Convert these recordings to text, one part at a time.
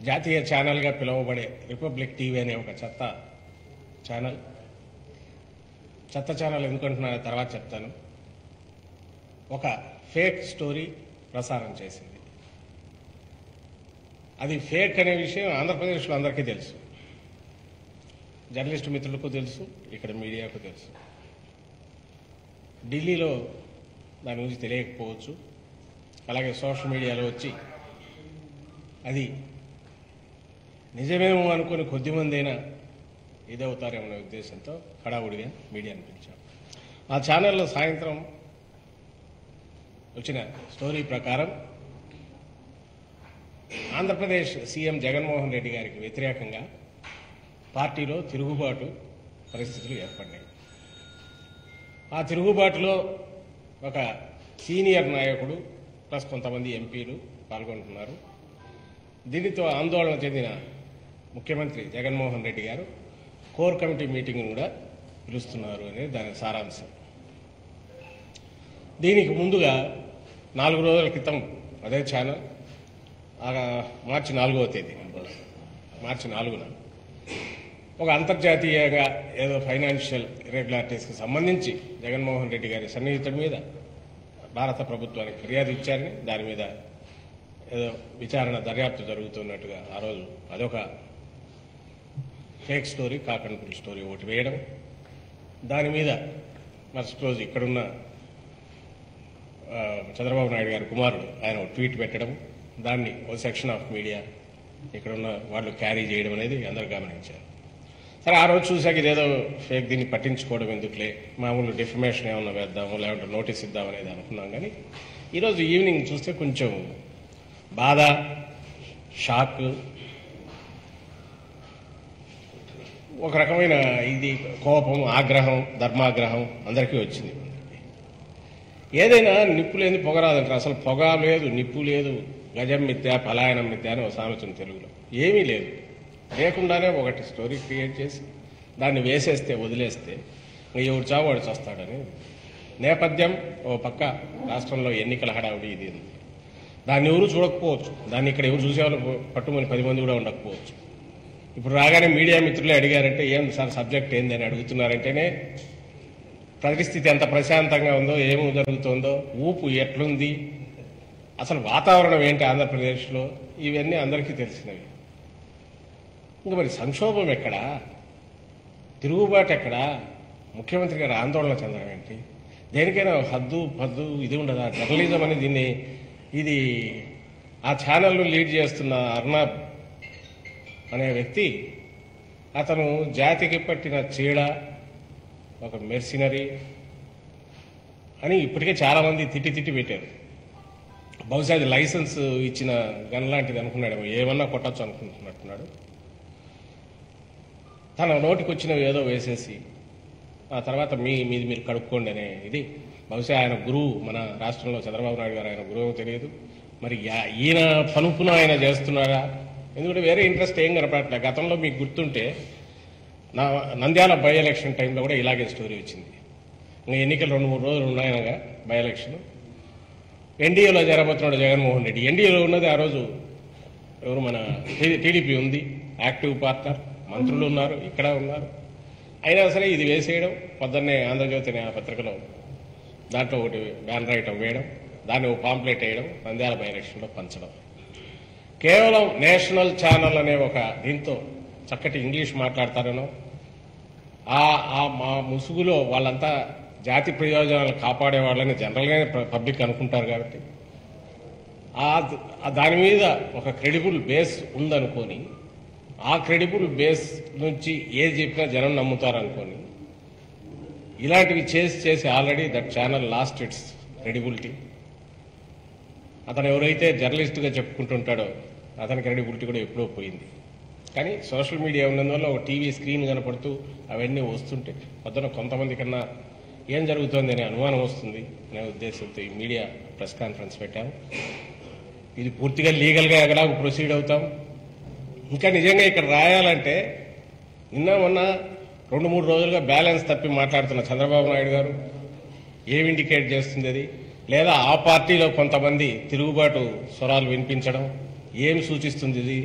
జాతీయ ఛానల్గా పిలువబడే republic TV అనే ఒక చెత్త ఛానల్ చెత్త ఛానల్ ఎందుకంటున్నా తర్వాత చెప్తాను ఒక ఫేక్ స్టోరీ ప్రసారం చేసింది అది ఫేక్ అనే విషయం ఆంధ్రప్రదేశ్లో అందరికీ తెలుసు జర్నలిస్టు మిత్రులకు తెలుసు ఇక్కడ మీడియాకు తెలుసు ఢిల్లీలో దాని గురించి తెలియకపోవచ్చు అలాగే సోషల్ మీడియాలో వచ్చి అది నిజమేమో అనుకుని కొద్దిమంది అయినా ఇదవుతారేమనే ఉద్దేశంతో హడావుడిగా మీడియాని పిలిచాం ఆ ఛానల్లో సాయంత్రం వచ్చిన స్టోరీ ప్రకారం ఆంధ్రప్రదేశ్ సీఎం జగన్మోహన్ రెడ్డి గారికి వ్యతిరేకంగా పార్టీలో తిరుగుబాటు పరిస్థితులు ఏర్పడినాయి ఆ తిరుగుబాటులో ఒక సీనియర్ నాయకుడు ప్లస్ కొంతమంది ఎంపీలు పాల్గొంటున్నారు దీనితో ఆందోళన చెందిన ముఖ్యమంత్రి జగన్మోహన్ రెడ్డి గారు కోర్ కమిటీ మీటింగ్ కూడా పిలుస్తున్నారు అనేది దాని సారాంశం దీనికి ముందుగా నాలుగు రోజుల క్రితం అదే ఛానల్ ఆ మార్చి నాలుగవ తేదీ మార్చి నాలుగున ఒక అంతర్జాతీయంగా ఏదో ఫైనాన్షియల్ ఇరెగ్యులారిటీస్కి సంబంధించి జగన్మోహన్ రెడ్డి గారి సన్నిహితుడి మీద భారత ప్రభుత్వానికి ఫిర్యాదు ఇచ్చారని దాని మీద ఏదో విచారణ దర్యాప్తు జరుగుతున్నట్టుగా ఆ రోజు అదొక ఫేక్ స్టోరీ కాకన్పుల్ స్టోరీ ఒకటి వేయడం దాని మీద మరుసటి రోజు ఇక్కడున్న ఆ, చంద్రబాబు నాయుడు గారి కుమారుడు ఆయన ఒక ట్వీట్ పెట్టడం దాన్ని ఓ సెక్షన్ ఆఫ్ మీడియా ఇక్కడున్న వాళ్ళు క్యారీ చేయడం అనేది అందరూ గమనించారు సరే ఆ రోజు చూశాక ఇదేదో ఫేక్ దీన్ని పట్టించుకోవడం ఎందుకులే మామూలు డిఫర్మేషన్ ఏమన్నా వేద్దాము లేకుంటే నోటీస్ ఇద్దాం అనేది అనుకున్నాం కానీ ఈరోజు ఈవినింగ్ చూస్తే కొంచెం బాధ షాక్ ఒక రకమైన ఇది కోపం ఆగ్రహం ధర్మాగ్రహం అందరికీ వచ్చింది ఏదైనా నిప్పు లేని పొగ రాదంటారు అసలు పొగ లేదు నిప్పు లేదు గజం మిథ్య పలాయనం మిథ్య అని ఒక సామెతం తెలుగులో ఏమీ లేదు లేకుండానే ఒకటి స్టోరీ క్రియేట్ చేసి దాన్ని వేసేస్తే వదిలేస్తే ఇంకా ఎవడు చావు వాడు చస్తాడని నేపథ్యం ఓ పక్క రాష్ట్రంలో ఎన్నికల హడావుడి ఇది ఉంది దాన్ని ఎవరు చూడకపోవచ్చు దాన్ని ఇక్కడ ఎవరు చూసేవాళ్ళు పట్టుమని పది మంది కూడా ఉండకపోవచ్చు ఇప్పుడు రాగానే మీడియా మిత్రులే అడిగారంటే ఏం సార్ సబ్జెక్ట్ ఏంది అని అడుగుతున్నారంటేనే పరిస్థితి ఎంత ప్రశాంతంగా ఉందో ఏమి జరుగుతుందో ఊపు ఎట్లుంది అసలు వాతావరణం ఏంటి ఆంధ్రప్రదేశ్లో ఇవన్నీ అందరికీ తెలిసినవి ఇంకా మరి సంక్షోభం ఎక్కడా తిరుగుబాటు ఎక్కడా ముఖ్యమంత్రి గారు ఆందోళన చెందడం ఏంటి దేనికైనా హద్దు పద్దు ఇది ఉండదా జర్నలిజం అని దీన్ని ఇది ఆ ఛానల్ను లీడ్ చేస్తున్న అర్నాబ్ అనే వ్యక్తి అతను జాతికి పట్టిన చీడ ఒక మెర్సినరీ అని ఇప్పటికే చాలా మంది తిట్టి తిట్టి పెట్టారు బహుశా అది లైసెన్స్ ఇచ్చిన గన్ లాంటిది అనుకున్నాడు ఏమన్నా కొట్టచ్చు అనుకుంటున్నట్టున్నాడు తన నోటికి వచ్చినవి ఏదో వేసేసి ఆ తర్వాత మీ మీది మీరు కడుక్కోండి అనే ఇది బహుశా ఆయన గురువు మన రాష్ట్రంలో చంద్రబాబు నాయుడు గారు ఆయన గురువు తెలియదు మరి యా- ఈయన పనుపున ఆయన చేస్తున్నారా ఎందుకంటే వేరే ఇంట్రెస్ట్ ఏం కనపడట్లేదు గతంలో మీకు గుర్తుంటే నా నంద్యాల బై ఎలక్షన్ టైంలో కూడా ఇలాగే స్టోరీ వచ్చింది ఇంకా ఎన్నికలు రెండు మూడు రోజులు ఉన్నాయనగా బై ఎలక్షన్ ఎన్డీఏలో జరగబోతున్నాడు జగన్మోహన్ రెడ్డి ఎన్డీఏలో ఉన్నది ఆ రోజు ఎవరు మన టీడీపీ ఉంది యాక్టివ్ పార్ట్నర్ మంత్రులు ఉన్నారు ఇక్కడ ఉన్నారు అయినా సరే ఇది వేసేయడం పొద్దున్నే ఆంధ్రజ్యోతి అనే ఆ పత్రికలో దాంట్లో ఒకటి బ్యానర్ ఐటమ్ వేయడం దాన్ని ఒక పాంప్లెట్ వేయడం నంద్యాల బై ఎలక్షన్లో పంచడం కేవలం నేషనల్ ఛానల్ అనే ఒక దీంతో చక్కటి ఇంగ్లీష్ మాట్లాడతారనో ఆ ఆ మా ముసుగులో వాళ్ళంతా జాతి ప్రయోజనాలు కాపాడే వాళ్ళని జనరల్గానే పబ్లిక్ అనుకుంటారు కాబట్టి ఆ ఆ దాని మీద ఒక క్రెడిబుల్ బేస్ ఉందనుకొని ఆ క్రెడిబుల్ బేస్ నుంచి ఏది చెప్పినా జనం నమ్ముతారు అనుకొని ఇలాంటివి చేసి చేసి already that channel last it's credibility అతను ఎవరైతే జర్నలిస్ట్గా చెప్పుకుంటుంటాడో అతని క్రెడిబిలిటీ కూడా ఎప్పుడో పోయింది కానీ సోషల్ మీడియా ఉన్నందువల్ల ఒక టీవీ స్క్రీన్ కనపడుతూ అవన్నీ వస్తుంటే పొద్దున కొంతమంది కన్నా ఏం జరుగుతోంది అనే అనుమానం వస్తుంది అనే ఉద్దేశంతో ఈ మీడియా ప్రెస్ కాన్ఫరెన్స్ పెట్టాము ఇది పూర్తిగా లీగల్గా ఎక్కడా ప్రొసీడ్ అవుతాం ఇంకా నిజంగా ఇక్కడ రాయాలంటే నిన్న మొన్న రెండు మూడు రోజులుగా బ్యాలెన్స్ తప్పి మాట్లాడుతున్న చంద్రబాబు నాయుడు గారు ఏం ఇండికేట్ చేస్తుంది అది లేదా ఆ పార్టీలో కొంతమంది తిరుగుబాటు స్వరాలు వినిపించడం ఏం సూచిస్తుంది ఇది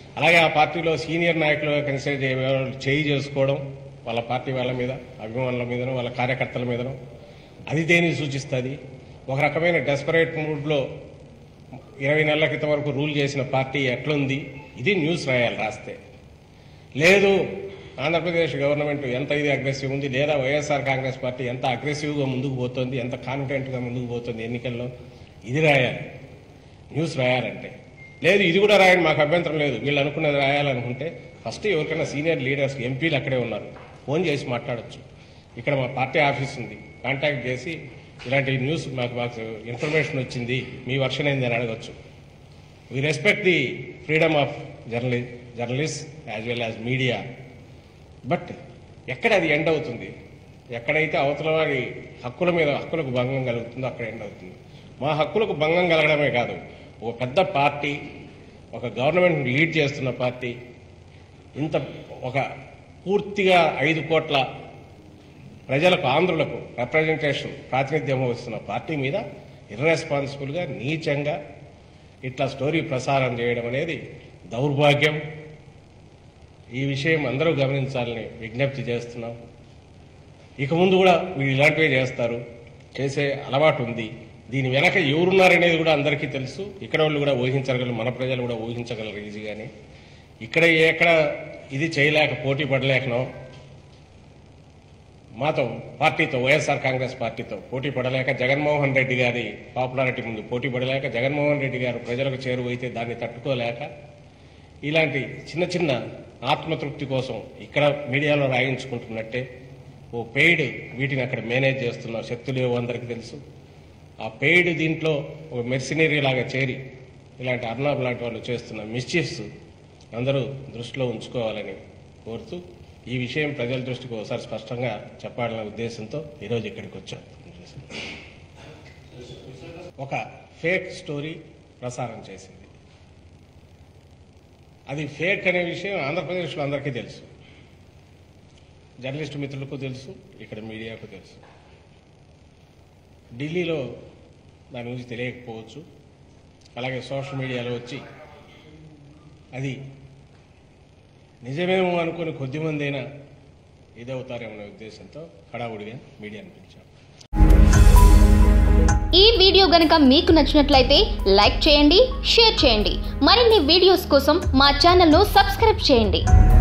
అలాగే ఆ పార్టీలో సీనియర్ నాయకులు కన్సిడర్ చేయ చేయి చేసుకోవడం వాళ్ళ పార్టీ వాళ్ళ మీద అభిమానుల మీదనో వాళ్ళ కార్యకర్తల మీదనో అది దేనికి సూచిస్తుంది ఒక రకమైన డెస్పరేట్ మూడ్లో ఇరవై నెలల క్రితం వరకు రూల్ చేసిన పార్టీ ఎట్లుంది ఇది న్యూస్ రాయాలి రాస్తే లేదు ఆంధ్రప్రదేశ్ గవర్నమెంట్ ఎంత ఇది అగ్రెసివ్ ఉంది లేదా వైఎస్ఆర్ కాంగ్రెస్ పార్టీ ఎంత అగ్రెసివ్గా ముందుకు పోతుంది ఎంత కాన్ఫిడెంట్గా ముందుకు పోతుంది ఎన్నికల్లో ఇది రాయాలి న్యూస్ రాయాలంటే లేదు ఇది కూడా రాయండి మాకు అభ్యంతరం లేదు వీళ్ళు అనుకున్నది రాయాలనుకుంటే ఫస్ట్ ఎవరికైనా సీనియర్ లీడర్స్ ఎంపీలు అక్కడే ఉన్నారు ఫోన్ చేసి మాట్లాడొచ్చు ఇక్కడ మా పార్టీ ఆఫీస్ ఉంది కాంటాక్ట్ చేసి ఇలాంటి న్యూస్ మాకు మాకు ఇన్ఫర్మేషన్ వచ్చింది మీ వర్షన్ ఏంది అని అడగచ్చు we respect the freedom of జర్నలి journalist as well as media but ఎక్కడ అది ఎండ్ అవుతుంది ఎక్కడైతే అవతల వారి హక్కుల మీద హక్కులకు భంగం కలుగుతుందో అక్కడ ఎండ్ అవుతుంది మా హక్కులకు భంగం కలగడమే కాదు ఒక పెద్ద పార్టీ ఒక గవర్నమెంట్ లీడ్ చేస్తున్న పార్టీ ఇంత ఒక పూర్తిగా ఐదు కోట్ల ప్రజలకు ఆంధ్రులకు రిప్రజెంటేషన్ ప్రాతినిధ్యం వస్తున్న పార్టీ మీద ఇర్రెస్పాన్సిబుల్గా నీచంగా ఇట్లా స్టోరీ ప్రసారం చేయడం అనేది దౌర్భాగ్యం ఈ విషయం అందరూ గమనించాలని విజ్ఞప్తి చేస్తున్నాం ఇక ముందు కూడా వీళ్ళు ఇలాంటివే చేస్తారు చేసే అలవాటు ఉంది దీని వెనక ఎవరున్నారనేది కూడా అందరికీ తెలుసు ఇక్కడ వాళ్ళు కూడా ఊహించగలరు మన ప్రజలు కూడా ఊహించగలరు ఈజీగానే ఇక్కడ ఎక్కడ ఇది చేయలేక పోటీ పడలేకనో మాతో పార్టీతో వైఎస్ఆర్ కాంగ్రెస్ పార్టీతో పోటీ పడలేక జగన్మోహన్ రెడ్డి గారి పాపులారిటీ ముందు పోటీ పడలేక జగన్మోహన్ రెడ్డి గారు ప్రజలకు చేరువైతే దాన్ని తట్టుకోలేక ఇలాంటి చిన్న చిన్న ఆత్మతృప్తి కోసం ఇక్కడ మీడియాలో రాయించుకుంటున్నట్టే ఓ పెయిడ్ వీటిని అక్కడ మేనేజ్ చేస్తున్న శక్తులు ఏవో అందరికీ తెలుసు ఆ పెయిడ్ దీంట్లో ఒక మెర్సినరీ లాగా చేరి ఇలాంటి అర్నాబ్ లాంటి వాళ్ళు చేస్తున్న మిస్చీఫ్స్ అందరూ దృష్టిలో ఉంచుకోవాలని కోరుతూ ఈ విషయం ప్రజల దృష్టికి ఒకసారి స్పష్టంగా చెప్పాలనే ఉద్దేశంతో ఈరోజు ఇక్కడికి వచ్చాం ఒక ఫేక్ స్టోరీ ప్రసారం చేసింది అది ఫేక్ అనే విషయం ఆంధ్రప్రదేశ్లో అందరికీ తెలుసు జర్నలిస్టు మిత్రులకు తెలుసు ఇక్కడ మీడియాకు తెలుసు ఢిల్లీలో దాని గురించి తెలియకపోవచ్చు అలాగే సోషల్ మీడియాలో వచ్చి అది నిజమేమో అనుకుని కొద్దిమంది అయినా ఇదవుతారేమనే ఉద్దేశంతో హడావుడిగా మీడియాను పిలిచాం ఈ వీడియో గనుక మీకు నచ్చినట్లయితే లైక్ చేయండి షేర్ చేయండి మరిన్ని వీడియోస్ కోసం మా ఛానల్ను సబ్స్క్రైబ్ చేయండి